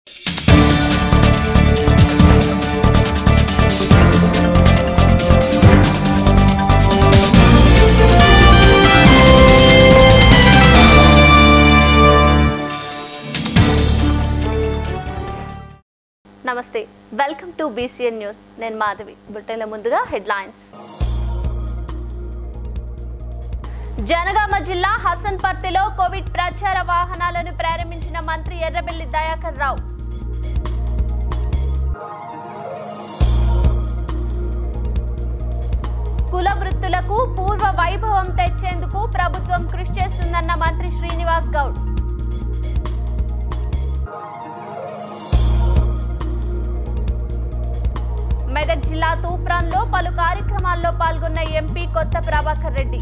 నమస్తే welcome to BCN news నేను మాధవి బులెటిన్ల ముందుగా హెడ్లైన్స్ జనగామ జిల్లా హసన్పర్తిలో కోవిడ్ ప్రచార వాహనాలను ప్రారంభించిన మంత్రి ఎర్రబెల్లి దయాకర్ రావు కుల వృత్తులకు పూర్వ వైభవం తెచ్చేందుకు ప్రభుత్వం కృషి చేస్తుందన్న మంత్రి శ్రీనివాస్ గౌడ్ మెదక్ జిల్లా తూప్రాన్లో పలు కార్యక్రమాల్లో పాల్గొన్న ఎంపీ కొత్త ప్రభాకర్ రెడ్డి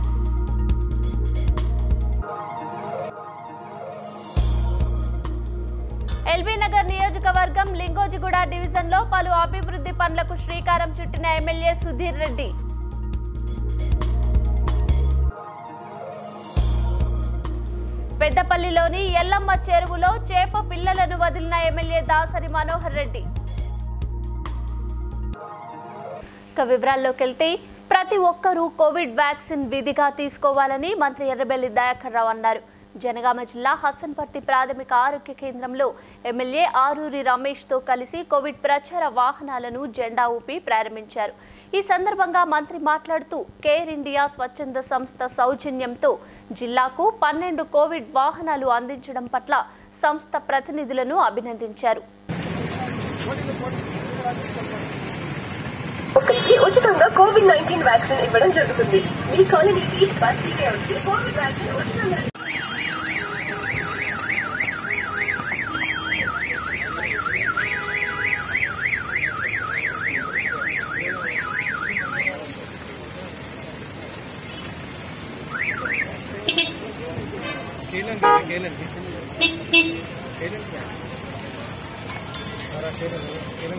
ఎల్బీ నగర్ నియోజకవర్గం లింగోజిగూడ డివిజన్లో పలు అభివృద్ధి పనులకు శ్రీకారం చుట్టిన ఎమ్మెల్యే సుధీర్ రెడ్డి పెద్దపల్లిలోని ఎల్లమ్మ చెరువులో చేప పిల్లలను వదిలిన ఎమ్మెల్యే దాసరి మనోహర్ రెడ్డి ఇక వివరాల్లోకి వెళ్తే ప్రతి ఒక్కరూ కోవిడ్ వ్యాక్సిన్ విధిగా తీసుకోవాలని మంత్రి ఎర్రబెల్లి దయాకర్ రావు అన్నారు జనగామ జిల్లా హసన్పర్తి ప్రాథమిక ఆరోగ్య కేంద్రంలో ఎమ్మెల్యే ఆరూరి రమేష్తో కలిసి కోవిడ్ ప్రచార వాహనాలను జెండా ఊపి ప్రారంభించారు ఈ సందర్భంగా మంత్రి మాట్లాడుతూ కేర్ ఇండియా స్వచ్ఛంద సంస్థ సౌజన్యంతో జిల్లాకు పన్నెండు కోవిడ్ వాహనాలు అందించడం పట్ల సంస్థ ప్రతినిధులను అభినందించారు ఒకరికి ఉచితంగా కోవిడ్ నైన్టీన్ వ్యాక్సిన్ ఇవ్వడం జరుగుతుంది మీ కాలనీకి బస్తీకే వచ్చి కోవిడ్ వ్యాక్సిన్ ఉచితంగా केलन केलन केलन केलन क्या हमारा केलन केलन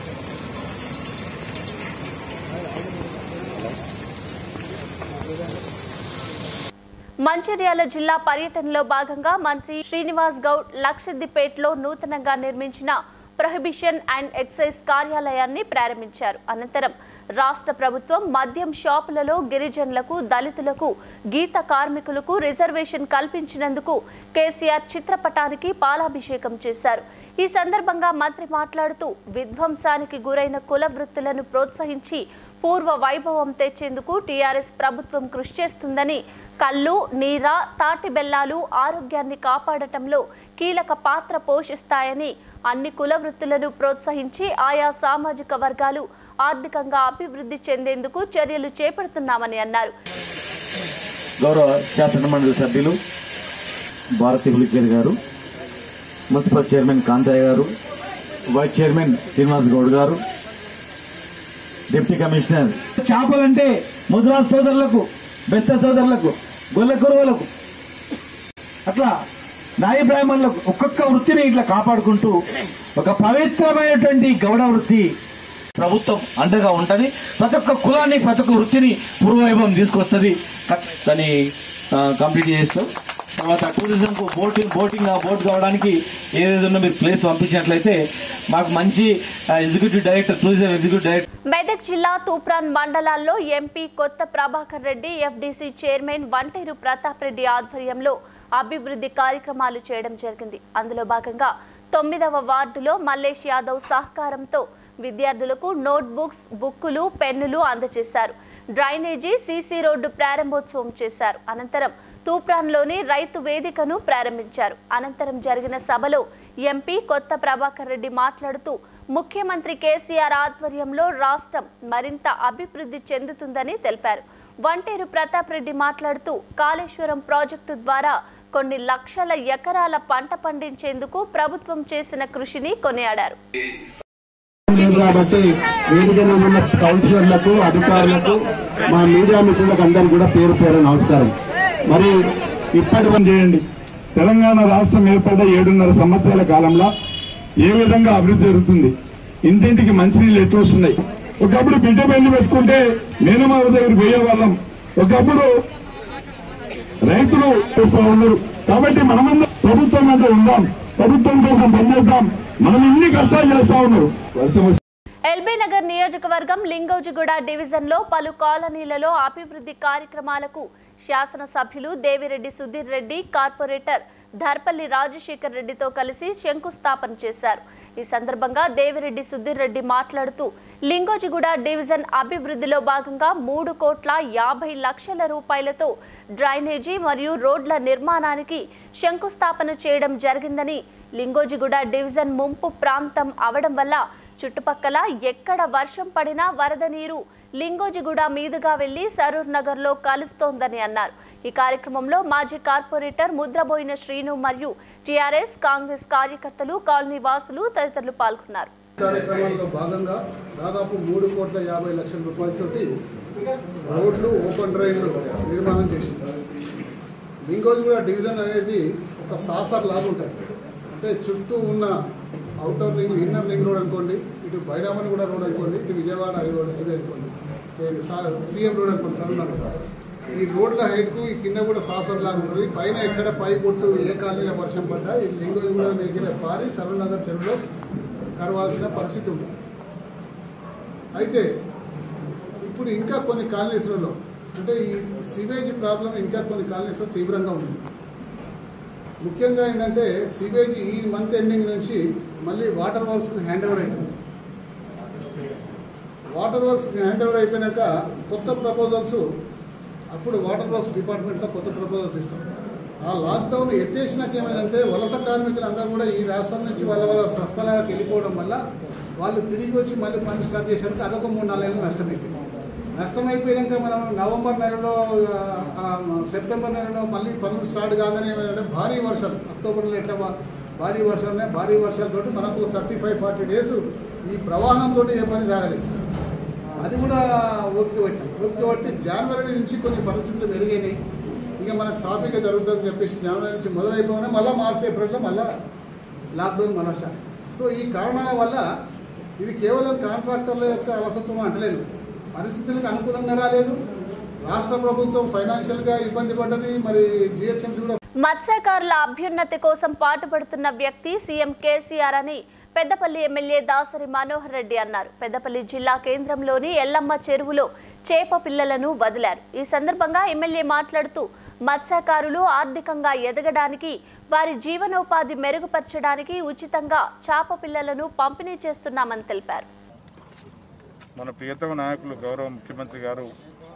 మంచిర్యాల జిల్లా పర్యటనలో భాగంగా మంత్రి శ్రీనివాస్ గౌడ్ లక్షద్దిపేటలో నూతనంగా నిర్మించిన ప్రొహిబిషన్ అండ్ ఎక్సైజ్ కార్యాలయాన్ని ప్రారంభించారు అనంతరం రాష్ట్ర ప్రభుత్వం మద్యం షాపులలో గిరిజనులకు దళితులకు గీత కార్మికులకు రిజర్వేషన్ కల్పించినందుకు కేసీఆర్ చిత్రపటానికి పాలాభిషేకం చేశారు ఈ సందర్భంగా మంత్రి మాట్లాడుతూ విధ్వంసానికి గురైన కుల వృత్తులను ప్రోత్సహించి పూర్వ వైభవం తెచ్చేందుకు టీఆర్ఎస్ ప్రభుత్వం కృషి చేస్తుందని కళ్ళు నీర తాటి బెల్లాలు ఆరోగ్యాన్ని కాపాడటంలో కీలక పాత్ర పోషిస్తాయని అన్ని కుల వృత్తులను ప్రోత్సహించి ఆయా సామాజిక వర్గాలు ఆర్థికంగా అభివృద్ధి చెందేందుకు చర్యలు చేపడుతున్నామని అన్నారు గౌరవ శాసనమండలి సభ్యులు భారతి పులికేరి గారు మున్సిపల్ చైర్మన్ కాంతయ్య గారు వైస్ చైర్మన్ శ్రీనివాస్ గౌడ్ గారు డిప్యూటీ కమిషనర్ చేపలంటే ముద్రా సోదరులకు బెస్త సోదరులకు గొల్ల కురువులకు అట్లా నాయ బ్రాహ్మణులకు ఒక్కొక్క వృత్తిని ఇట్లా కాపాడుకుంటూ ఒక పవిత్రమైనటువంటి గౌడ వృత్తి ప్రభుత్వం అండగా ఉంటది ప్రతి ఒక్క కులాన్ని ప్రతి ఒక్క వృత్తిని పూర్వవైభవం తీసుకొస్తుంది దాన్ని ఆ, కంప్లీట్ చేస్తాం తర్వాత టూరిజం కు బోటింగ్ బోటింగ్ ఆ బోట్ కావడానికి ఏదైనా మీరు ప్లేస్ పంపించినట్లయితే మాకు మంచి ఆ, executive director tourism executive director Medak జిల్లా తూప్రాన్ మండలాల్లో MP Kotha Prabhakar Reddy FDC chairman Vanteru Pratap Reddy ఆధ్వర్యంలో అభివృద్ధి కార్యక్రమాలు చేయడం జరిగింది అందులో భాగంగా తొమ్మిదవ వార్డులో మల్లేష్ యాదవ్ సహకారంతో విద్యార్థులకు నోట్బుక్స్ బుక్కులు పెన్నులు అందజేశారు డ్రైనేజీ సీసీ రోడ్డు ప్రారంభోత్సవం చేశారు అనంతరం తూప్రాన్లోని రైతు వేదికను ప్రారంభించారు అనంతరం జరిగిన సభలో ఎంపీ కొత్త ప్రభాకర్ రెడ్డి మాట్లాడుతూ ముఖ్యమంత్రి కేసీఆర్ ఆధ్వర్యంలో రాష్ట్రం మరింత అభివృద్ధి చెందుతుందని తెలిపారు వంటేరు ప్రతాప్ రెడ్డి మాట్లాడుతూ కాళేశ్వరం ప్రాజెక్టు ద్వారా కొన్ని లక్షల ఎకరాల పంట పండించేందుకు ప్రభుత్వం చేసిన కృషిని కొనియాడారు లేదు కాబట్టి వేదిక ఉన్న కౌన్సిలర్లకు అధికారులకు మా మీడియా మిత్రులకు అందరూ కూడా పేరు పేరు నమస్కారం మరి ఇప్పటి వరకు చేయండి తెలంగాణ రాష్ట్రం ఏర్పడ్డ ఏడున్నర సంవత్సరాల కాలంలో ఏ విధంగా అభివృద్ధి జరుగుతుంది ఇంటింటికి మంచినీళ్ళు ఎట్లా వస్తున్నాయి ఒకప్పుడు బిడ్డ పెళ్లి పెట్టుకుంటే మేనమావ దగ్గర పోయే వాళ్ళం ఒకప్పుడు రైతులు చేస్తూ ఉన్నారు కాబట్టి మనమందరం ప్రభుత్వం అంటే ఉందాం ప్రభుత్వం కోసం పనిచేద్దాం మనం ఇన్ని కష్టాలు చేస్తా ఉన్నారు వర్షం వచ్చి- ఎల్బీ నగర్ నియోజకవర్గం లింగౌజిగూడ డివిజన్లో పలు కాలనీలలో అభివృద్ధి కార్యక్రమాలకు శాసనసభ్యులు దేవిరెడ్డి సుధీర్ రెడ్డి కార్పొరేటర్ ధర్పల్లి రాజశేఖర్ రెడ్డితో కలిసి శంకుస్థాపన చేశారు ఈ సందర్భంగా దేవిరెడ్డి సుధీర్ రెడ్డి మాట్లాడుతూ లింగోజిగూడ డివిజన్ అభివృద్ధిలో భాగంగా మూడు కోట్ల యాభై లక్షల రూపాయలతో డ్రైనేజీ మరియు రోడ్ల నిర్మాణానికి శంకుస్థాపన చేయడం జరిగిందని లింగోజిగూడ డివిజన్ ముంపు ప్రాంతం అవడం వల్ల చుట్టుపక్కల ఎక్కడ వర్షం పడినా వరద నీరు లింగోజిగూడ మీదుగా వెళ్లి సరూర్ నగర్లో కలుస్తోందని అన్నారు ఈ కార్యక్రమంలో మాజీ కార్పొరేటర్ ముద్రబోయిన శ్రీను మరియు టీఆర్ఎస్ కాంగ్రెస్ కార్యకర్తలు కాలనీ వాసులు తదితరులు పాల్గొన్నారు కార్యక్రమాల్లో భాగంగా దాదాపు మూడు కోట్ల యాభై లక్షల రూపాయలతోటి రోడ్లు ఓపెన్ డ్రైన్లు నిర్మాణం చేసింది లింగోజిగూడ డివిజన్ అనేది ఒక సాసర్ లాగా ఉంటుంది అంటే చుట్టూ ఉన్న outer ring inner ring road అనుకోండి ఇటు బైరామణగూడ రోడ్ అనుకోండి ఇటు విజయవాడ హైవే హైవే అనుకోండి ఇది సా- సీఎం రోడ్ అనుకోండి సరళనగర్ ఈ రోడ్ల హైట్కు ఈ కింద కూడా సాసర్ లాగా ఉంటుంది పైన ఎక్కడ పై పొట్టు ఏ కాలనీలో వర్షం పడ్డా ఈ లింగోజిగూడ దగ్గర పారి సరళనగర్ చెరువులో కరవాల్సిన పరిస్థితి ఉంది అయితే ఇప్పుడు ఇంకా కొన్ని కాలనీస్లలో అంటే ఈ సివేజ్ ప్రాబ్లం ఇంకా కొన్ని కాలనీస్లో తీవ్రంగా ఉంది ముఖ్యంగా ఏంటంటే సివేజ్ ఈ మంత్ ఎండింగ్ నుంచి మళ్ళీ వాటర్ వర్క్స్కి హ్యాండ్ ఓవర్ అవుతుంది వాటర్ వర్క్స్కి హ్యాండ్ ఓవర్ అయిపోయినాక కొత్త ప్రపోజల్స్ అప్పుడు వాటర్ వర్క్స్ డిపార్ట్మెంట్లో కొత్త ప్రపోజల్స్ ఇస్తాం ఆ లాక్డౌన్ ఎత్తేసినాక ఏమైందంటే వలస కార్మికులు అందరూ కూడా ఈ రాష్ట్రం నుంచి వాళ్ళ వాళ్ళ స్వస్థలాలకు వెళ్ళిపోవడం వల్ల వాళ్ళు తిరిగి వచ్చి మళ్ళీ పని స్టార్ట్ చేసేందుకు అదొక మూడు నాలుగు నెలలు నష్టమైపోయింది నష్టమైపోయాక మనం నవంబర్ నెలలో ఆ, ఆ, సెప్టెంబర్ నెలలో మళ్ళీ పనులు స్టార్ట్ కాగానే ఏమైందంటే భారీ వర్షాలు అక్టోబర్లో ఎట్లా భా- భారీ వర్షాలు భారీ వర్షాలతోటి మనకు థర్టీ ఫైవ్ ఫార్టీ డేస్ ఈ ప్రవాహంతో ఏ పని సాగలేదు అది కూడా ఓపిక పట్టి ఓపిక పట్టి జనవరి నుంచి కొన్ని పరిస్థితులు మెరుగైనాయి ఇక మనకు సాఫీగా జరుగుతుందని చెప్పేసి జనవరి నుంచి మొదలైపోగానే మళ్ళీ మార్చి ఏప్రిల్లో మళ్ళీ లాక్డౌన్ మళ్ళా స్టార్ట్ సో ఈ కారణాల వల్ల ఇది కేవలం కాంట్రాక్టర్ల యొక్క అలసత్వం అంటలేదు పరిస్థితులకు అనుకూలంగా రాలేదు రాష్ట్ర ప్రభుత్వం ఫైనాన్షియల్గా ఇబ్బంది పడ్డది మరి జిహెచ్ఎంసీ కూడా మత్స్యకారుల అభ్యున్నతి కోసం పాటుపడుతున్న వ్యక్తి సీఎం కేసీఆర్ అని పెద్దపల్లి ఎమ్మెల్యే దాసరి మనోహర్ రెడ్డి అన్నారు పెద్దపల్లి జిల్లా కేంద్రంలోని ఎల్లమ్మ చెరువులో చేప పిల్లలను వదిలారు ఈ సందర్భంగా ఎమ్మెల్యే మాట్లాడుతూ మత్స్యకారులు ఆర్థికంగా ఎదగడానికి వారి జీవనోపాధి మెరుగుపరచడానికి ఉచితంగా చేప పిల్లలను పంపిణీ చేస్తున్నామని తెలిపారు మన ప్రియతమ నాయకులు గౌరవ ముఖ్యమంత్రి గారు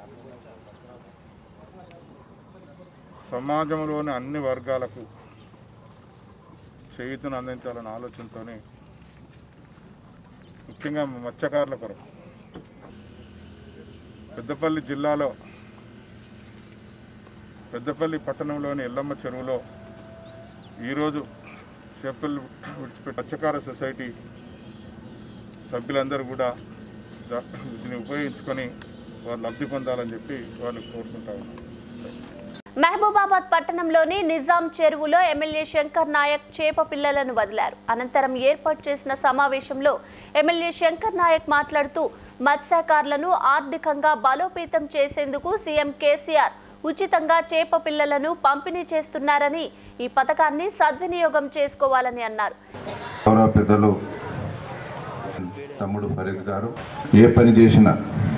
సమాజంలోని అన్ని వర్గాలకు చేయుతను అందించాలన్న ఆలోచనతోనే ముఖ్యంగా మత్స్యకారుల కొరకు పెద్దపల్లి జిల్లాలో పెద్దపల్లి పట్టణంలోని ఎల్లమ్మ చెరువులో ఈరోజు చేపలు విడిచిపెట్టి మత్స్యకార సొసైటీ సభ్యులందరూ కూడా దా- దీన్ని ఉపయోగించుకొని వారు లబ్ధి పొందాలని చెప్పి వాళ్ళు కోరుకుంటా ఉన్నారు మహబూబాబాద్ పట్టణంలోని నిజాం చెరువులో ఎమ్మెల్యే శంకర్ నాయక్ చేప పిల్లలను వదిలారు అనంతరం ఏర్పాటు చేసిన సమావేశంలో ఎమ్మెల్యే శంకర్ నాయక్ మాట్లాడుతూ మత్స్యకారులను ఆర్థికంగా బలోపేతం చేసేందుకు సీఎం కేసీఆర్ ఉచితంగా చేప పిల్లలను పంపిణీ చేస్తున్నారని ఈ పథకాన్ని సద్వినియోగం చేసుకోవాలని అన్నారు గౌరవ పెద్దలు తమ్ముడు ఫరీద్ గారు ఏ పని చేసినా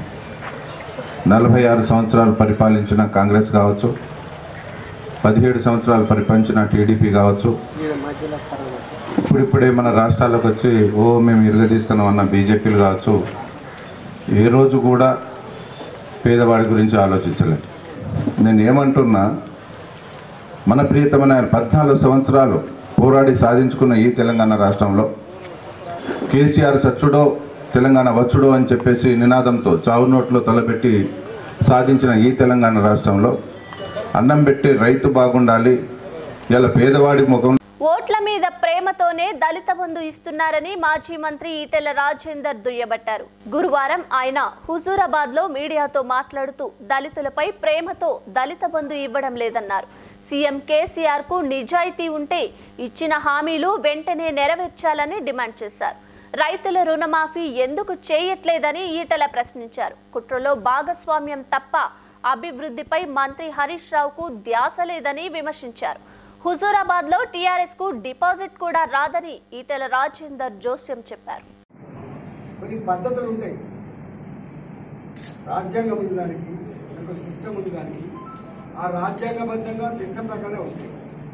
నలభై ఆరు సంవత్సరాలు పరిపాలించిన కాంగ్రెస్ కావచ్చు పదిహేడు సంవత్సరాలు పరిపాలించిన టీడీపీ కావచ్చు ఇప్పుడిప్పుడే మన రాష్ట్రాలకు వచ్చి ఓ మేము ఇరగదీస్తున్నాం అన్న బీజేపీలు కావచ్చు ఏ రోజు కూడా పేదవాడి గురించి ఆలోచించలేదు నేను ఏమంటున్నా మన ప్రియతమైన పద్నాలుగు సంవత్సరాలు పోరాడి సాధించుకున్న ఈ తెలంగాణ రాష్ట్రంలో కేసీఆర్ సచ్చుడో తెలంగాణ వచ్చుడో అని చెప్పేసి నినాదంతో చావు నోట్లో తలపెట్టి సాధించిన ఈ తెలంగాణ రాష్ట్రంలో అన్నం పెట్టి రైతు బాగుండాలి ఇలా పేదవాడి ముఖం ఓట్ల మీద ప్రేమతోనే దళిత బంధు ఇస్తున్నారని మాజీ మంత్రి ఈటెల రాజేందర్ దుయ్యబట్టారు గురువారం ఆయన హుజూరాబాద్ లో మీడియాతో మాట్లాడుతూ దళితులపై ప్రేమతో దళిత బంధు ఇవ్వడం లేదన్నారు సీఎం కేసీఆర్ కు నిజాయితీ ఉంటే ఇచ్చిన హామీలు వెంటనే నెరవేర్చాలని డిమాండ్ చేశారు రైతుల రుణమాఫీ ఎందుకు చేయట్లేదని ఈటెల ప్రశ్నించారు కుట్రలో భాగస్వామ్యం తప్ప అభివృద్ధిపై మంత్రి హరీష్ రావుకు ధ్యాస లేదని విమర్శించారు హుజూరాబాద్ లో టీఆర్ఎస్ కు డిపాజిట్ కూడా రాదని ఈటెల రాజేందర్ జోస్యం చెప్పారు కొన్ని పద్ధతులు ఉంటాయి రాజ్యాంగం ఉంది దానికి ఒక సిస్టమ్ ఉంది దానికి ఆ రాజ్యాంగబద్ధంగా సిస్టమ్ ప్రకారమే వస్తాయి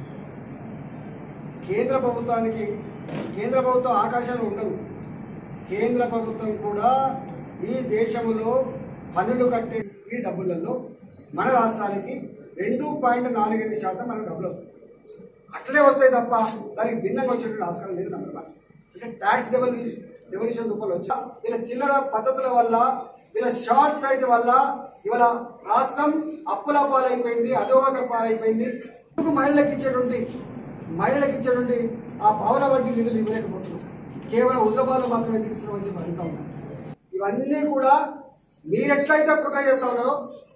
కేంద్ర ప్రభుత్వానికి కేంద్ర ప్రభుత్వం ఆకాశాన్ని ఉండదు కేంద్ర ప్రభుత్వం కూడా ఈ దేశంలో పన్నులు కట్టే ఈ డబ్బులలో మన రాష్ట్రానికి రెండు పాయింట్ నాలుగైదు శాతం మనకు డబ్బులు వస్తాయి అట్లే వస్తాయి తప్ప దానికి భిన్నంగా వచ్చేటువంటి ఆస్కారం లేదు నెంబర్ వన్ అంటే ట్యాక్స్ డెవల్యూ డెవల్యూషన్ రూపంలో వచ్చా వీళ్ళ చిల్లర పద్ధతుల వల్ల వీళ్ళ షార్ట్ సైట్ వల్ల ఇవాళ రాష్ట్రం అప్పుల పాలైపోయింది అధోగత పాలైపోయింది ఎందుకు మహిళలకు ఇచ్చేటువంటి మహిళలకు ఇచ్చేటువంటి ఆ భవన వడ్డీ నిధులు ఇవ్వలేకపోతున్నాం కేవలం హుజరాబాద్లో మాత్రమే తీస్తున్నామని చెప్పి అడుగుతా ఉన్నాం ఇవన్నీ కూడా మీరెట్లయితే కుట్ర చేస్తా ఉన్నారో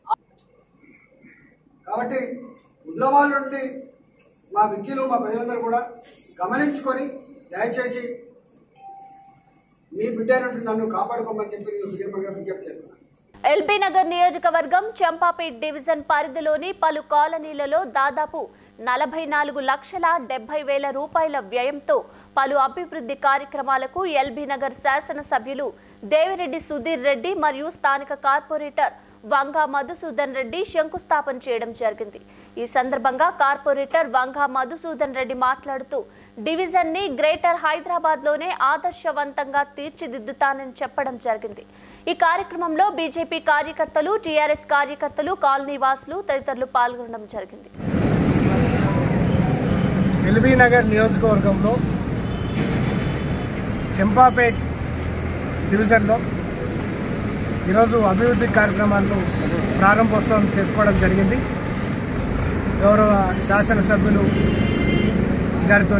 కాబట్టి హుజరాబాద్ నుండి మా విద్యులు మా ప్రజలందరూ కూడా గమనించుకొని దయచేసి మీ బిడ్డ అయినటువంటి నన్ను కాపాడుకోమని చెప్పి నేను విజ్ఞప్తి విజ్ఞప్తి చేస్తున్నాను ఎల్బీ నగర్ నియోజకవర్గం చంపాపేట్ డివిజన్ పరిధిలోని పలు కాలనీలలో దాదాపు నలభై నాలుగు లక్షల డెబ్బై వేల రూపాయల వ్యయంతో పలు అభివృద్ధి కార్యక్రమాలకు ఎల్బీ నగర్ శాసనసభ్యులు దేవిరెడ్డి సుధీర్ రెడ్డి మరియు స్థానిక కార్పొరేటర్ వంగా మధుసూదన్ రెడ్డి శంకుస్థాపన చేయడం జరిగింది ఈ సందర్భంగా కార్పొరేటర్ వంగా మధుసూదన్ రెడ్డి మాట్లాడుతూ డివిజన్ ని గ్రేటర్ హైదరాబాద్ లోనే ఆదర్శవంతంగా తీర్చిదిద్దుతానని చెప్పడం జరిగింది ఈ కార్యక్రమంలో బీజేపీ కార్యకర్తలు టీఆర్ఎస్ కార్యకర్తలు కాలనీ వాసులు తదితరులు పాల్గొనడం జరిగింది ఎల్బీ నగర్ నియోజకవర్గంలో చెంపాపేట్ డివిజన్లో ఈరోజు అభివృద్ధి కార్యక్రమాలను ప్రారంభోత్సవం చేసుకోవడం జరిగింది గౌరవ శాసనసభ్యులు గారితో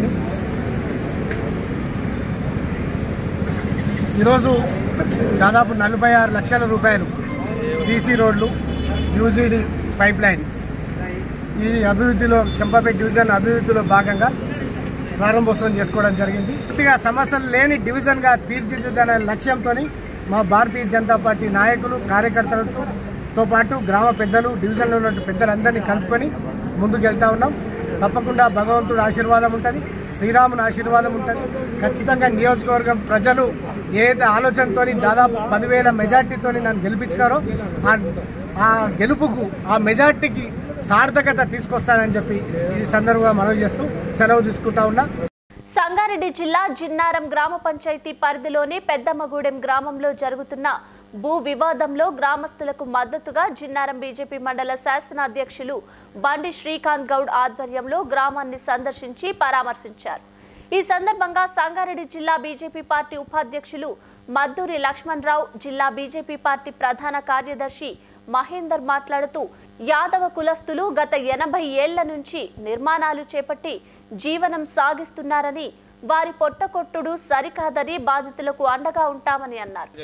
ఈరోజు దాదాపు నలభై ఆరు లక్షల రూపాయలు సీసీ రోడ్లు యూజీడీ పైప్ లైన్ ఈ అభివృద్ధిలో చంపాపేట డివిజన్ అభివృద్ధిలో భాగంగా ప్రారంభోత్సవం చేసుకోవడం జరిగింది పూర్తిగా సమస్యలు లేని డివిజన్గా తీర్చిదిద్దనే లక్ష్యంతో మా భారతీయ జనతా పార్టీ నాయకులు కార్యకర్తలతో తో పాటు గ్రామ పెద్దలు డివిజన్లో ఉన్న పెద్దలందరినీ కలుపుకొని ముందుకు వెళ్తా ఉన్నాం తప్పకుండా భగవంతుడు ఆశీర్వాదం ఉంటుంది శ్రీరాముని ఆశీర్వాదం ఉంటుంది ఖచ్చితంగా నియోజకవర్గం ప్రజలు ఏదైతే ఆలోచనతోని దాదాపు పదివేల మెజార్టీతోని నన్ను గెలిపించినారో ఆ ఆ గెలుపుకు ఆ మెజార్టీకి సార్థకత తీసుకొస్తానని చెప్పి ఈ సందర్భంగా మనవి చేస్తూ సెలవు తీసుకుంటా ఉన్నా సంగారెడ్డి జిల్లా జిన్నారం గ్రామ పంచాయతీ పరిధిలోని పెద్దమ్మగూడెం గ్రామంలో జరుగుతున్న భూ వివాదంలో గ్రామస్తులకు మద్దతుగా జిన్నారం బీజేపీ మండల శాసన అధ్యక్షులు బండి శ్రీకాంత్ గౌడ్ ఆధ్వర్యంలో గ్రామాన్ని సందర్శించి పరామర్శించారు ఈ సందర్భంగా సంగారెడ్డి జిల్లా బీజేపీ పార్టీ ఉపాధ్యక్షులు మద్దూరి లక్ష్మణరావు జిల్లా బీజేపీ పార్టీ ప్రధాన కార్యదర్శి మహేందర్ మాట్లాడుతూ యాదవ కులస్తులు గత ఎనభై ఏళ్ల నుంచి నిర్మాణాలు చేపట్టి జీవనం సాగిస్తున్నారని వారి పొట్టకొట్టుడు సరికాదని బాధితులకు అండగా ఉంటామని అన్నారు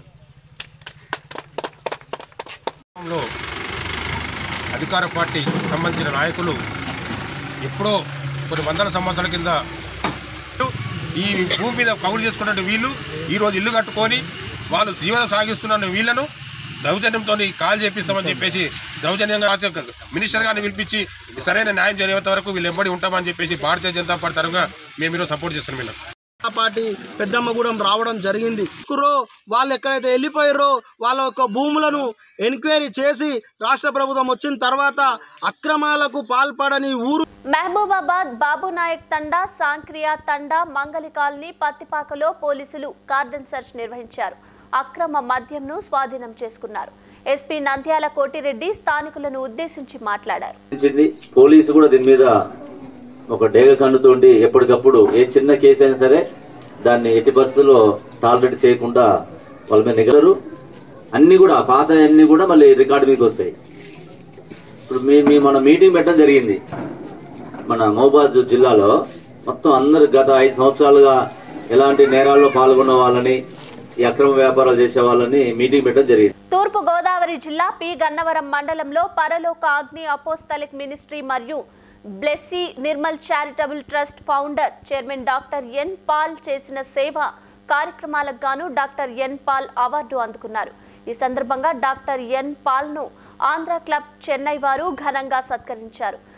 లో అధికార పార్టీ సంబంధించిన నాయకులు ఎప్పుడో కొన్ని వందల సంవత్సరాల కింద ఈ భూమి మీద కౌలు చేసుకున్న వీళ్ళు ఈరోజు ఇల్లు కట్టుకొని వాళ్ళు జీవనం సాగిస్తున్న వీళ్ళను దౌర్జన్యంతో కాల్ చేపిస్తామని చెప్పేసి దౌర్జన్యంగా మినిస్టర్ గారిని పిలిపించి సరైన న్యాయం జరిగేంత వరకు వీళ్ళు ఎంబడి ఉంటామని చెప్పేసి భారతీయ జనతా పార్టీ తరంగా మేము ఈరోజు సపోర్ట్ చేస్తున్నాం వీళ్ళకి పార్టీ పెద్దమ్మగూడెం రావడం జరిగింది కుర్రో వాళ్ళు ఎక్కడైతే వెళ్ళిపోయారో వాళ్ళ యొక్క భూములను ఎంక్వైరీ చేసి రాష్ట్ర ప్రభుత్వం వచ్చిన తర్వాత అక్రమాలకు పాల్పడని ఊరు మహబూబాబాద్ బాబు నాయక్ తండా సాంక్రియా తండా మంగళి కాలనీ పత్తిపాకలో పోలీసులు కార్డన్ సెర్చ్ నిర్వహించారు అక్రమ మద్యంను స్వాధీనం చేసుకున్నారు ఎస్పీ నంద్యాల కోటిరెడ్డి స్థానికులను ఉద్దేశించి మాట్లాడారు ఇచ్చింది పోలీసు కూడా దీని మీద ఒక డేగ కన్నుతోండి ఎప్పటికప్పుడు ఏ చిన్న కేసు అయినా సరే దాన్ని ఎట్టి పరిస్థితుల్లో టాలరేట్ చేయకుండా వాళ్ళ మీద నిగలరు అన్ని కూడా పాత అన్ని కూడా మళ్ళీ రికార్డు మీకు వస్తాయి ఇప్పుడు మీ మీ మన మీటింగ్ పెట్టడం జరిగింది మన మహబాద్ జిల్లాలో మొత్తం అందరు గత ఐదు సంవత్సరాలుగా ఎలాంటి నేరాల్లో పాల్గొన్న వాళ్ళని ఈ అక్రమ వ్యాపారాలు చేసే వాళ్ళని మీటింగ్ పెట్టడం జరిగింది తూర్పు గోదావరి జిల్లా పి గన్నవరం మండలంలో పరలోక అగ్ని అపోస్తలిక్ మినిస్ట్రీ మరియు Blessy Nirmal charitable trust founder chairman doctor N Paul చేసిన సేవ కార్యక్రమాలకు గాను డాక్టర్ ఎన్ పాల్ అవార్డు అందుకున్నారు ఈ సందర్భంగా డాక్టర్ ఎన్ పాల్ను ఆంధ్ర క్లబ్ చెన్నై వారు ఘనంగా సత్కరించారు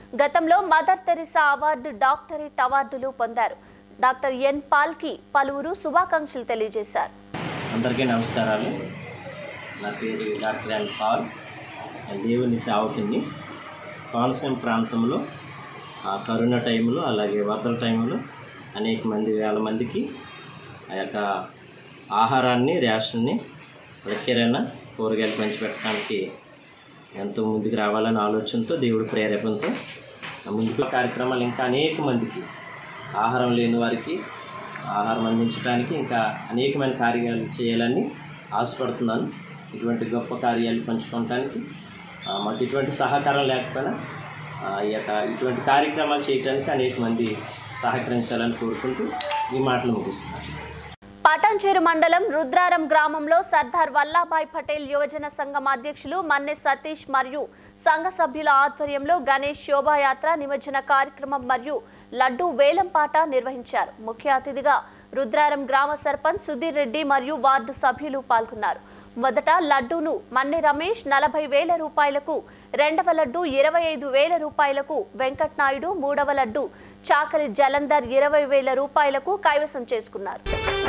గతంలో మదర్ తెరిసా అవార్డు డాక్టరేట్ అవార్డులు పొందారు డాక్టర్ ఎన్ పాల్కి పలువురు శుభాకాంక్షలు తెలియజేశారు అందరికీ నమస్కారాలు నా పేరు డాక్టర్ ఎల్ పాల్ నేను దేవుని సేవకుని కోనసీమ ప్రాంతంలో ఆ కరోనా టైంలో అలాగే వరదల టైంలో అనేక మంది వేల మందికి ఆ యొక్క ఆహారాన్ని రేషన్ని కిరాణా కూరగాయలు పంచిపెట్టడానికి ఎంతో ముందుకు రావాలనే ఆలోచనతో దేవుడి ప్రేరేపణతో ఆ ముందుకు కార్యక్రమాలు ఇంకా అనేక మందికి ఆహారం లేని వారికి ఆహారం అందించడానికి ఇంకా అనేకమైన కార్యాలు చేయాలని ఆశపడుతున్నాను ఇటువంటి గొప్ప కార్యాలు పంచుకోవటానికి ఆ, మాకు ఇటువంటి సహకారం లేకపోయినా ఆ, ఈ యొక్క ఇటువంటి కార్యక్రమాలు చేయడానికి అనేక మంది సహకరించాలని కోరుకుంటూ ఈ మాటలు ముగిస్తున్నాను పటాన్చేరు మండలం రుద్రారం గ్రామంలో సర్దార్ వల్లాభాయ్ పటేల్ యువజన సంఘం అధ్యక్షులు మన్నె సతీష్ మరియు సంఘ సభ్యుల ఆధ్వర్యంలో గణేష్ శోభాయాత్ర నిమజ్జన కార్యక్రమం మరియు లడ్డూ వేలంపాట నిర్వహించారు ముఖ్య అతిథిగా రుద్రారం గ్రామ సర్పంచ్ సుధీర్ రెడ్డి మరియు వార్డు సభ్యులు పాల్గొన్నారు మొదట లడ్డూను మన్నె రమేష్ నలభై వేల రూపాయలకు రెండవ లడ్డు ఇరవై ఐదు వేల రూపాయలకు వెంకట్ నాయుడు మూడవ లడ్డు చాకలి జలంధర్ ఇరవై వేల రూపాయలకు కైవసం చేసుకున్నారు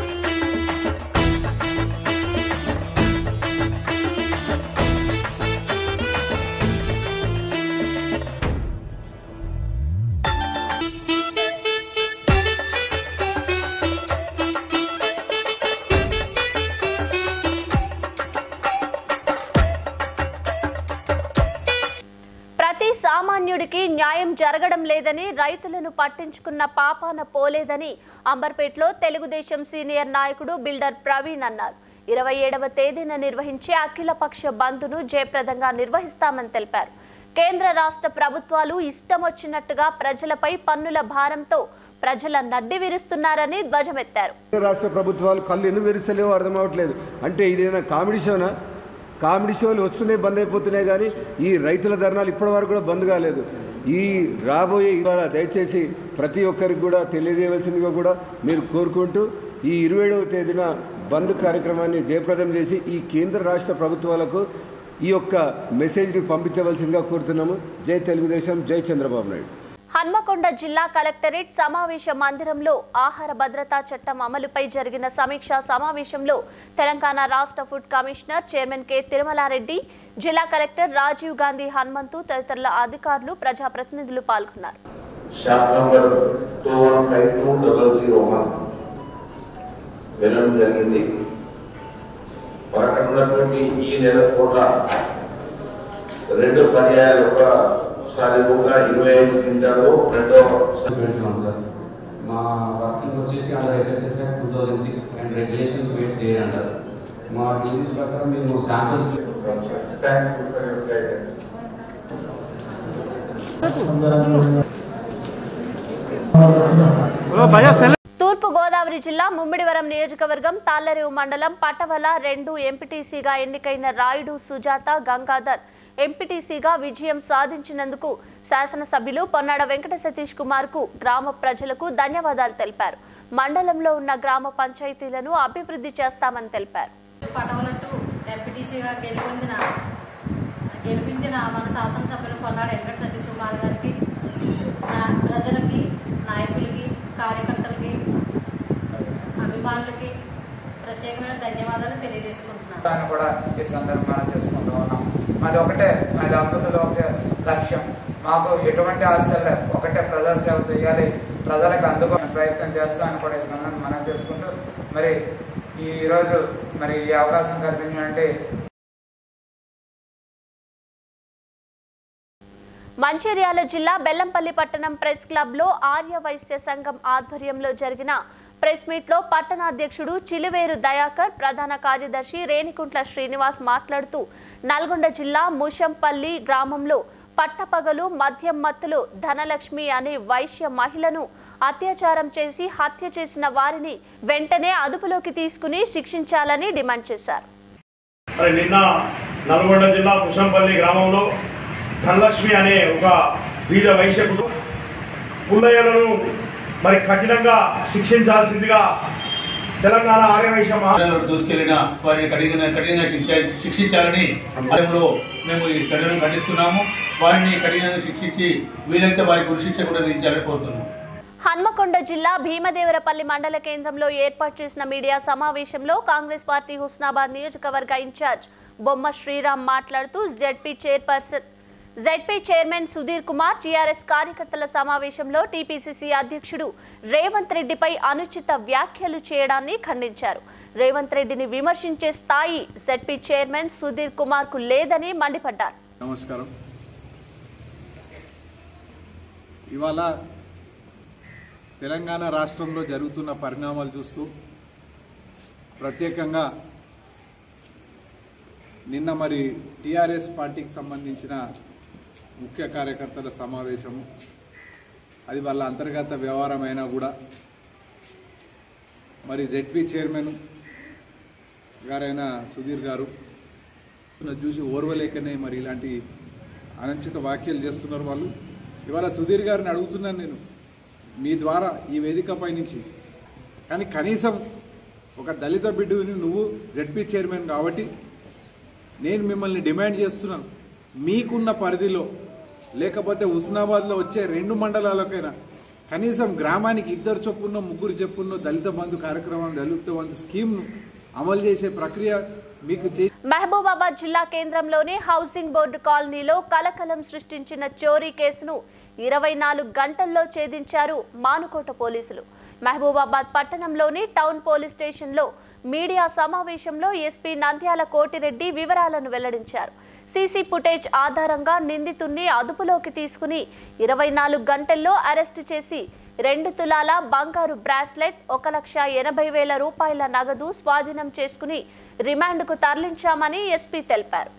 ప్రతి సామాన్యుడికి న్యాయం జరగడం లేదని రైతులను పట్టించుకున్న పాపాన పోలేదని అంబర్పేటలో తెలుగుదేశం సీనియర్ నాయకుడు బిల్డర్ ప్రవీణ్ అన్నారు ఇరవై ఏడవ తేదీన నిర్వహించే అఖిలపక్ష బంద్ను జయప్రదంగా నిర్వహిస్తామని తెలిపారు కేంద్ర రాష్ట్ర ప్రభుత్వాలు ఇష్టం వచ్చినట్టుగా ప్రజలపై పన్నుల భారంతో ప్రజల నడ్డి విరుస్తున్నారని ధ్వజమెత్తారు రాష్ట్ర ప్రభుత్వాలు కళ్ళు ఎందుకు తెరిస్తలేవో అర్థం అవ్వట్లేదు అంటే ఇదేమైనా కామెడీ షోనా కామెడీ షోలు వస్తున్నాయి బంద్ అయిపోతున్నాయి కానీ ఈ రైతుల ధర్నాలు ఇప్పటి వరకు కూడా బంద్ కాలేదు ఈ రాబోయే ఇవాళ దయచేసి ప్రతి ఒక్కరికి కూడా తెలియజేయవలసిందిగా కూడా మీరు కోరుకుంటూ ఈ ఇరవై ఏడవ తేదీన బంద్ కార్యక్రమాన్ని జయప్రదం చేసి ఈ కేంద్ర రాష్ట్ర ప్రభుత్వాలకు ఈ యొక్క మెసేజ్ని పంపించవలసిందిగా కోరుతున్నాము జై తెలుగుదేశం జై చంద్రబాబు నాయుడు హన్మకొండ జిల్లా కలెక్టరేట్ సమావేశ మందిరంలో ఆహార భద్రతా చట్టం అమలుపై జరిగిన సమీక్షా సమావేశంలో తెలంగాణ రాష్ట్ర food commissioner chairman K Tirumala Reddy జిల్లా కలెక్టర్ రాజీవ్ గాంధీ హనుమంతు తదితరుల అధికారులు ప్రజాప్రతినిధులు పాల్గొన్నారు shop number two one five two double zero one వెళ్ళడం జరిగింది అక్కడ ఉన్నటువంటి ఈ నెల కూడా రెండు పర్యాయాలు ఒకసారి కూడా ఇరవై ఐదు క్వింటాలు రెండో పెట్టుకున్నాం సార్ మా వర్కింగ్ వచ్చేసి under FSS two thousand six and regulations wait there అంటారు మా రూల్స్ ప్రకారం మేము samples thank you for your guidance తూర్పు గోదావరి జిల్లా ముమ్మిడివరం నియోజకవర్గం తాళ్లరేవు మండలం పటవల రెండు ఎంపీటీసీగా ఎన్నికైన రాయుడు సుజాత గంగాధర్ ఎంపీటీసీగా విజయం సాధించినందుకు శాసనసభ్యులు పొన్నాడ వెంకట సతీష్ కుమార్ కు గ్రామ ప్రజలకు ధన్యవాదాలు తెలిపారు మండలంలో ఉన్న గ్రామ పంచాయతీలను అభివృద్ధి చేస్తామని తెలిపారు పటవలట్టు ఎంపీటీసీగా గెలుపొందిన గెలిపించిన మన శాసనసభ్యులు పొన్నాడు వెంకట సతీష్ కుమార్ గారికి నా ప్రజలకి నాయకులకి కార్యకర్తలకి అభిమానులకి ప్రత్యేకమైన ధన్యవాదాలు తెలియజేసుకుంటున్నాను దాన్ని కూడా ఈ సందర్భంగా చేసుకుంటూ ఉన్నాం మాది ఒకటే మా దంపతులు ఒక లక్ష్యం మాకు ఎటువంటి ఆశలు లేవు. ఒకటే ప్రజాసేవ చేయాలి ప్రజలకు అందుబాటు ప్రయత్నం చేస్తామని కూడా ఈ సందర్భంగా మనం చేసుకుంటూ మరి ఈ రోజు మరి ఈ అవకాశం కల్పించినట్టే మంచిర్యాల జిల్లా బెల్లంపల్లి పట్టణం ప్రెస్ క్లబ్లో ఆర్య వైశ్య సంఘం ఆధ్వర్యంలో జరిగిన ప్రెస్ మీట్లో పట్టణాధ్యక్షుడు చిలివేరు దయాకర్ ప్రధాన కార్యదర్శి రేణికుంట్ల శ్రీనివాస్ మాట్లాడుతూ నల్గొండ జిల్లా ముషంపల్లి గ్రామంలో పట్టపగలు మద్యం మత్తులో ధనలక్ష్మి అనే వైశ్య మహిళను అత్యాచారం చేసి హత్య చేసిన వారిని వెంటనే అదుపులోకి తీసుకుని శిక్షించాలని డిమాండ్ చేశారు మరి నిన్న నల్గొండ జిల్లా కుషంపల్లి గ్రామంలో ధనలక్ష్మి అనే ఒక బీద వైశ్యకుడు పుల్లయ్యలను మరి కఠినంగా శిక్షించాల్సిందిగా తెలంగాణ ఆర్యవైశ్య మహా దూసుకెళ్లిన వారిని కఠిన కఠినంగా శిక్ష శిక్షించాలని ఆలయంలో మేము ఈ ఘటనను ఖండిస్తున్నాము వారిని కఠినంగా శిక్షించి వీలైతే వారికి ఉరిశిక్ష కూడా విధించాలని కోరుతున్నాం హన్మకొండ జిల్లా భీమదేవరపల్లి మండల కేంద్రంలో ఏర్పాటు చేసిన మీడియా సమావేశంలో కాంగ్రెస్ పార్టీ హుస్నాబాద్ నియోజకవర్గ ఇన్ఛార్జ్ బొమ్మ శ్రీరామ్ మాట్లాడుతూ ZP chairperson ZP chairman Sudheer Kumar TRS కార్యకర్తల సమావేశంలో టీపీసీసీ అధ్యక్షుడు రేవంత్ రెడ్డిపై అనుచిత వ్యాఖ్యలు చేయడాన్ని ఖండించారు రేవంత్ రెడ్డిని విమర్శించే స్థాయి జెడ్పీ చైర్మన్ సుధీర్ కుమార్ కు లేదని మండిపడ్డారు నమస్కారం ఇవాళ తెలంగాణ రాష్ట్రంలో జరుగుతున్న పరిణామాలు చూస్తూ ప్రత్యేకంగా నిన్న మరి టీఆర్ఎస్ పార్టీకి సంబంధించిన ముఖ్య కార్యకర్తల సమావేశము అది వాళ్ళ అంతర్గత వ్యవహారం అయినా కూడా మరి జెడ్పీ చైర్మన్ గారైన సుధీర్ గారు చూసి ఓర్వలేకనే మరి ఇలాంటి అనుచిత వ్యాఖ్యలు చేస్తున్నారు వాళ్ళు ఇవాళ సుధీర్ గారిని అడుగుతున్నాను నేను మీ ద్వారా ఈ వేదికపై నుంచి కానీ కనీసం ఒక దళిత బిడ్డని నువ్వు జడ్పీ చైర్మన్ కాబట్టి నేను మిమ్మల్ని డిమాండ్ చేస్తున్నాను మీకున్న పరిధిలో లేకపోతే హుస్నాబాద్లో వచ్చే రెండు మండలాలకైనా కనీసం గ్రామానికి ఇద్దరు చొప్పున ముగ్గురు చెప్పున్న దళిత బంధు కార్యక్రమం దళిత బంధు స్కీమ్ను అమలు చేసే ప్రక్రియ మీకు చే మహబూబాబాద్ జిల్లా కేంద్రంలోని హౌసింగ్ బోర్డు కాలనీలో కలకలం సృష్టించిన చోరీ కేసును ఇరవై నాలుగు గంటల్లో ఛేదించారు మానుకోట పోలీసులు మహబూబాబాద్ పట్టణంలోని టౌన్ పోలీస్ స్టేషన్లో మీడియా సమావేశంలో ఎస్పీ నంద్యాల కోటిరెడ్డి వివరాలను వెల్లడించారు సీసీ ఫుటేజ్ ఆధారంగా నిందితుణ్ణి అదుపులోకి తీసుకుని ఇరవై నాలుగు గంటల్లో అరెస్టు చేసి రెండు తులాల బంగారు బ్రాస్లెట్ ఒక లక్ష ఎనభై వేల రూపాయల నగదు స్వాధీనం చేసుకుని రిమాండ్కు తరలించామని ఎస్పీ తెలిపారు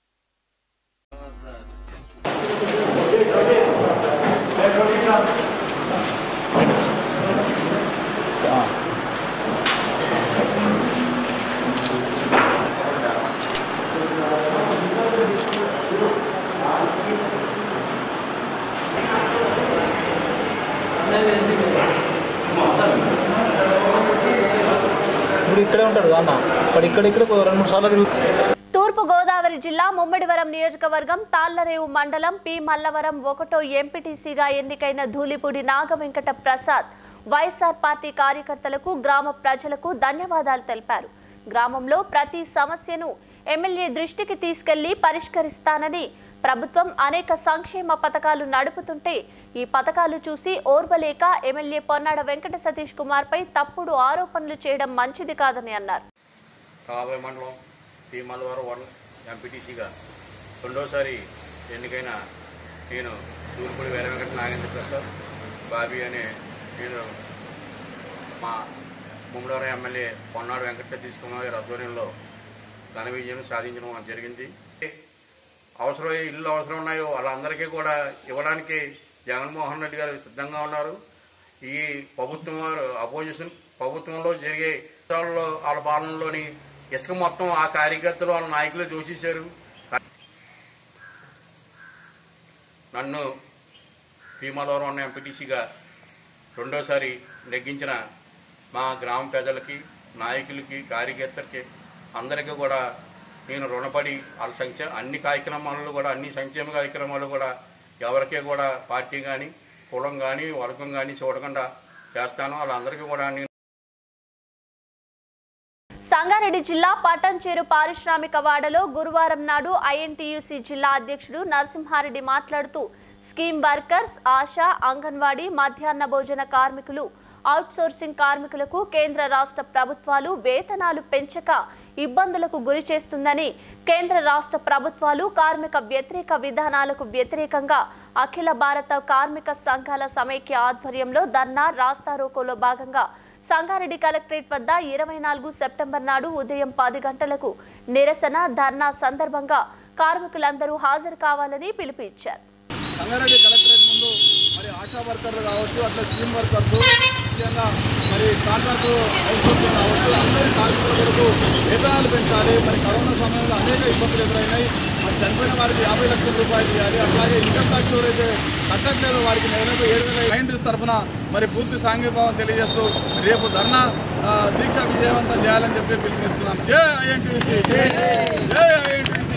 ఇప్పుడు ఇక్కడే ఉంటాడు అన్న ఇప్పుడు ఇక్కడ ఇక్కడ రెండు మూడు సార్లు తిరుగు తూర్పు గోదావరి జిల్లా ముమ్మడివరం నియోజకవర్గం తాళ్లరేవు మండలం పి మల్లవరం ఒకటో ఎంపీటీసీగా ఎన్నికైన ధూళిపూడి నాగవెంకట ప్రసాద్ వైఎస్ఆర్ పార్టీ కార్యకర్తలకు గ్రామ ప్రజలకు ధన్యవాదాలు తెలిపారు గ్రామంలో ప్రతి సమస్యను ఎమ్మెల్యే దృష్టికి తీసుకెళ్లి పరిష్కరిస్తానని ప్రభుత్వం అనేక సంక్షేమ పథకాలు నడుపుతుంటే ఈ పథకాలు చూసి ఓర్వలేక ఎమ్మెల్యే పొన్నాడ వెంకట సతీష్ కుమార్పై తప్పుడు ఆరోపణలు చేయడం మంచిది కాదని అన్నారు కాబాయ్ మండలం పి మల్లవరం వన్ ఎంపీటీసీగా రెండోసారి ఎన్నికైన నేను తూర్పుడి వేల వెంకట నాగేంద్ర ప్రసాద్ బాబీ అనే నేను మా ముమ్మడవరం ఎమ్మెల్యే పొన్నాడు వెంకట సతీష్ కుమార్ గారి ఆధ్వర్యంలో ఘన విజయం సాధించడం జరిగింది అవసరం ఏ ఇల్లు అవసరం ఉన్నాయో వాళ్ళందరికీ కూడా ఇవ్వడానికి జగన్మోహన్ రెడ్డి గారు సిద్ధంగా ఉన్నారు ఈ ప్రభుత్వం వారు అపోజిషన్ ప్రభుత్వంలో జరిగే విషయాల్లో వాళ్ళ పాలనలోని ఇసుక మొత్తం ఆ కార్యకర్తలు వాళ్ళ నాయకులు దూషించారు నన్ను భీమవరం ఉన్న ఎంపీటీసీగా రెండోసారి నెగ్గించిన మా గ్రామ ప్రజలకి నాయకులకి కార్యకర్తలకి అందరికీ కూడా నేను రుణపడి వాళ్ళ సంక్షేమ అన్ని కార్యక్రమాలు కూడా అన్ని సంక్షేమ కార్యక్రమాలు కూడా ఎవరికీ కూడా పార్టీ కానీ కులం కానీ వర్గం కానీ చూడకుండా చేస్తాను వాళ్ళందరికీ కూడా నేను సంగారెడ్డి జిల్లా పటంచేరు పారిశ్రామిక వాడలో గురువారం నాడు ఐఎన్టీయూసీ జిల్లా అధ్యక్షుడు నరసింహారెడ్డి మాట్లాడుతూ స్కీమ్ వర్కర్స్ ఆశా అంగన్వాడీ మధ్యాహ్న భోజన కార్మికులు అవుట్సోర్సింగ్ కార్మికులకు కేంద్ర రాష్ట్ర ప్రభుత్వాలు వేతనాలు పెంచక ఇబ్బందులకు గురి చేస్తుందని కేంద్ర రాష్ట్ర ప్రభుత్వాలు కార్మిక వ్యతిరేక విధానాలకు వ్యతిరేకంగా అఖిల భారత కార్మిక సంఘాల సమైక్య ఆధ్వర్యంలో ధర్నా రాస్తారోకోలో భాగంగా సంగారెడ్డి కలెక్టరేట్ వద్ద ఇరవై నాలుగు సెప్టెంబర్ నాడు ఉదయం పది గంటలకు నిరసన ధర్నా సందర్భంగా కార్మికులందరూ హాజరు కావాలని పిలుపు ఇచ్చారు సంగారెడ్డి కలెక్టరేట్ ముందు మరి ఆశా వర్కర్లు కావచ్చు అట్లా స్కీమ్ వర్కర్స్ ముఖ్యంగా మరి కాంట్రాక్టు అవుట్సోర్సింగ్ కావచ్చు అందరి కార్మికుల కొరకు వేతనాలు పెంచాలి మరి కరోనా సమయంలో అనేక ఇబ్బందులు ఎదురైనాయి మరి చనిపోయిన వారికి యాభై లక్షల రూపాయలు ఇవ్వాలి అట్లాగే ఇన్కమ్ ట్యాక్స్ ఎవరైతే కట్టట్లేదో వారికి నెలకు ఏడు వేల ఐండ్రీస్ తరఫున మరి పూర్తి సాంఘికభావం తెలియజేస్తూ రేపు ధర్నా ఆ, దీక్ష విజయవంతం చేయాలని చెప్పి పిలుపునిస్తున్నాం జై ఐఎన్టీసీ జై ఐఎన్టీసీ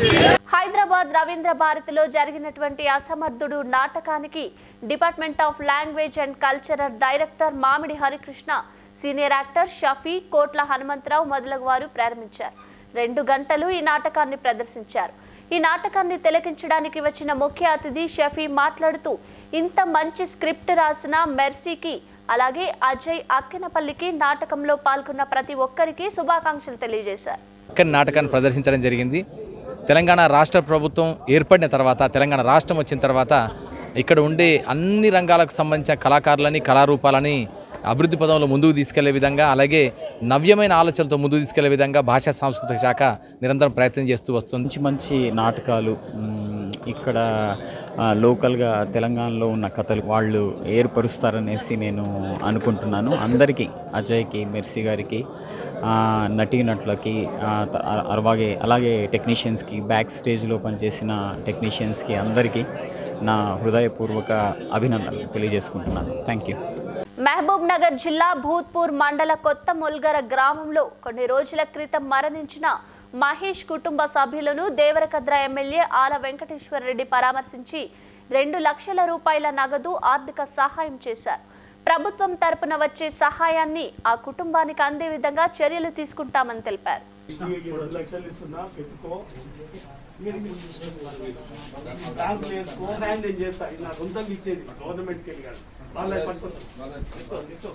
హైదరాబాద్ రవీంద్ర భారతిలో జరిగినటువంటి అసమర్థుడు నాటకానికి department of language and cultural director Mamidi Harikrishna senior actor Shafi కోట్ల హనుమంతరావు మొదలగు వారు ప్రారంభించారు రెండు గంటలు ఈ నాటకాన్ని ప్రదర్శించారు ఈ నాటకాన్ని తిలకించడానికి వచ్చిన ముఖ్య అతిథి షఫీ మాట్లాడుతూ ఇంత మంచి స్క్రిప్ట్ రాసిన మెర్సీకి అలాగే అజయ్ అక్కినపల్లికి నాటకంలో పాల్గొన్న ప్రతి ఒక్కరికి శుభాకాంక్షలు తెలియజేశారు చక్కని నాటకాన్ని ప్రదర్శించడం జరిగింది తెలంగాణ రాష్ట్ర ప్రభుత్వం ఏర్పడిన తర్వాత తెలంగాణ రాష్ట్రం వచ్చిన తర్వాత ఇక్కడ ఉండే అన్ని రంగాలకు సంబంధించిన కళాకారులని కళారూపాలని అభివృద్ధి పదంలో ముందుకు తీసుకెళ్లే విధంగా అలాగే నవ్యమైన ఆలోచనలతో ముందుకు తీసుకెళ్లే విధంగా భాషా సాంస్కృతిక శాఖ నిరంతరం ప్రయత్నం చేస్తూ వస్తుంది మంచి మంచి నాటకాలు మ్, ఇక్కడ ఆ, లోకల్గా తెలంగాణలో ఉన్న కథలు వాళ్ళు ఏర్పరుస్తారనేసి నేను అనుకుంటున్నాను అందరికీ అజయ్కి మెర్సీ గారికి ఆ, నటీనటులకి ఆ, త- అ- అలాగే అలాగే టెక్నీషియన్స్కి బ్యాక్ స్టేజ్లో పనిచేసిన టెక్నీషియన్స్కి అందరికీ నా హృదయపూర్వక అభినందనలు తెలియజేసుకుంటున్నాను థ్యాంక్ యూ మహబూబ్ నగర్ జిల్లా భూత్పూర్ మండల కొత్త ముల్గర గ్రామంలో కొన్ని రోజుల క్రితం మరణించిన మహేష్ కుటుంబ సభ్యులను దేవరకద్ర ఎమ్మెల్యే ఆల వెంకటేశ్వర రెడ్డి పరామర్శించి రెండు లక్షల రూపాయల నగదు ఆర్థిక సహాయం చేశారు ప్రభుత్వం తరపున వచ్చే సహాయాన్ని ఆ కుటుంబానికి అందే విధంగా చర్యలు తీసుకుంటామని తెలిపారు రెండు లక్షలు ఇస్తున్నా పెట్టుకో బ్యాంకులు వేసుకో సాయం నేను చేస్తా ఇది నా సొంతంగా ఇచ్చేది గవర్నమెంట్కి వెళ్ళి కాదు వాళ్ళే పట్టుకుంటారు తీసుకో, తీసుకో.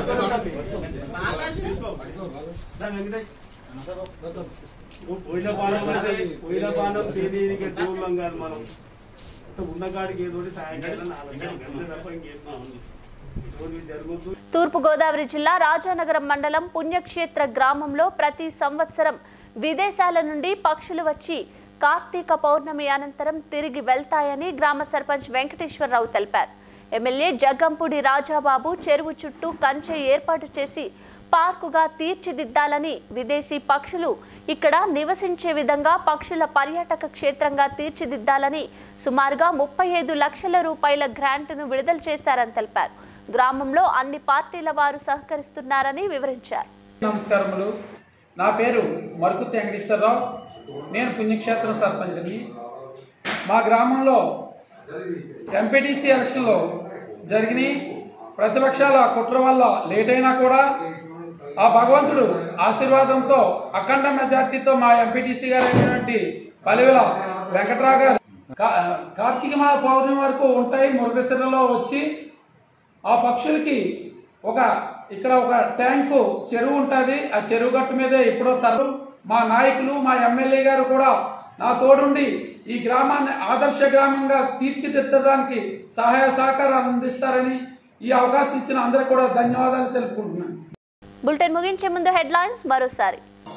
తీసుకో. దా, వెంకటేష్. నువ్వు పోయిన పానం అంటే పోయిన పానం తేదీకి దూరం కాదు మనం ఉన్న కాడికి ఏదో ఒకటి సాయం చేయాలని ఆలోచన అంతే తప్ప ఇంకేం ఇటువంటి జరుగుతూ తూర్పుగోదావరి జిల్లా రాజానగరం మండలం పుణ్యక్షేత్ర గ్రామంలో ప్రతి సంవత్సరం విదేశాల నుండి పక్షులు వచ్చి కార్తీక పౌర్ణమి అనంతరం తిరిగి వెళ్తాయని గ్రామ సర్పంచ్ వెంకటేశ్వరరావు తెలిపారు ఎమ్మెల్యే జగ్గంపూడి రాజాబాబు చెరువు చుట్టూ కంచె ఏర్పాటు చేసి పార్కుగా తీర్చిదిద్దాలని విదేశీ పక్షులు ఇక్కడ నివసించే విధంగా పక్షుల పర్యాటక క్షేత్రంగా తీర్చిదిద్దాలని సుమారుగా ముప్పై ఐదు లక్షల రూపాయల గ్రాంట్ను విడుదల చేశారని తెలిపారు గ్రామంలో అన్ని పార్టీల వారు సహకరిస్తున్నారని వివరించారు నమస్కారములు నా పేరు మరుకుతి వెంకటేశ్వరరావు నేను పుణ్యక్షేత్రం సర్పంచ్ని మా గ్రామంలో ఎంపీటీసీ ఎలక్షన్లో జరిగినాయి ప్రతిపక్షాల కుట్ర వల్ల లేట్ అయినా కూడా ఆ భగవంతుడు ఆశీర్వాదంతో అఖండ మెజార్టీతో మా ఎంపీటీసీ గారు అయినటువంటి పలివెల వెంకట్రావు గారు కా- కార్తీక మాస పౌర్ణమి వరకు ఉంటాయి మురుగశిరలో వచ్చి ఆ పక్షులకి ఒక ఇక్కడ ఒక ట్యాంకు చెరువు ఉంటుంది ఆ చెరువు గట్టు మీదే ఎప్పుడో తరం మా నాయకులు మా ఎమ్మెల్యే గారు కూడా నా తోడుండి ఈ గ్రామాన్ని ఆదర్శ గ్రామంగా తీర్చిదిద్దడానికి సహాయ సహకారాలు అందిస్తారని ఈ అవకాశం ఇచ్చిన అందరికీ కూడా ధన్యవాదాలు తెలుపుకుంటున్నాను బులెటిన్ ముగించే ముందు హెడ్లైన్స్ మరోసారి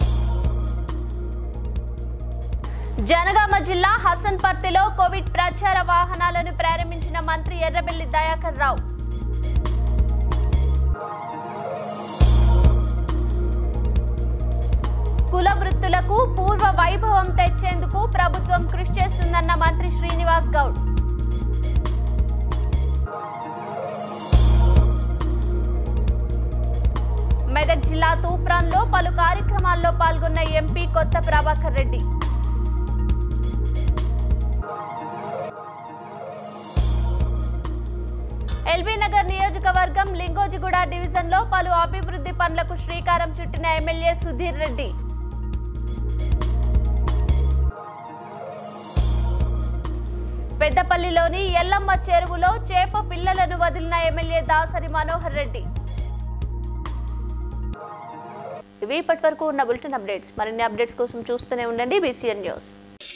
జనగామ జిల్లా హసన్పర్తిలో కోవిడ్ ప్రచార వాహనాలను ప్రారంభించిన మంత్రి ఎర్రబెల్లి దయాకర్ రావు కుల వృత్తులకు పూర్వ వైభవం తెచ్చేందుకు ప్రభుత్వం కృషి చేస్తుందన్న మంత్రి శ్రీనివాస్ గౌడ్ మెదక్ జిల్లా తూప్రాన్లో పలు కార్యక్రమాల్లో పాల్గొన్న ఎంపీ కొత్త ప్రభాకర్ రెడ్డి ఎల్బీ నగర్ నియోజకవర్గం లింగోజిగూడ డివిజన్లో పలు అభివృద్ధి పనులకు శ్రీకారం చుట్టిన ఎమ్మెల్యే సుధీర్ రెడ్డి పెద్దపల్లిలోని ఎల్లమ్మ చెరువులో చేప పిల్లలను వదిలిన ఎమ్మెల్యే దాసరి మనోహర్ రెడ్డి ఇవి ఇప్పటి వరకు ఉన్న బులెటిన్ అప్డేట్స్ మరిన్ని అప్డేట్స్ కోసం చూస్తూనే ఉండండి BCN news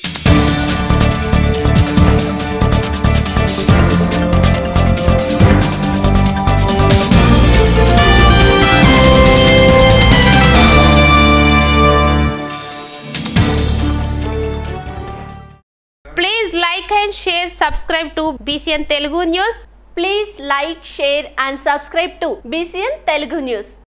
Please like and share, subscribe to BCN Telugu News. Please like share and subscribe to BCN Telugu news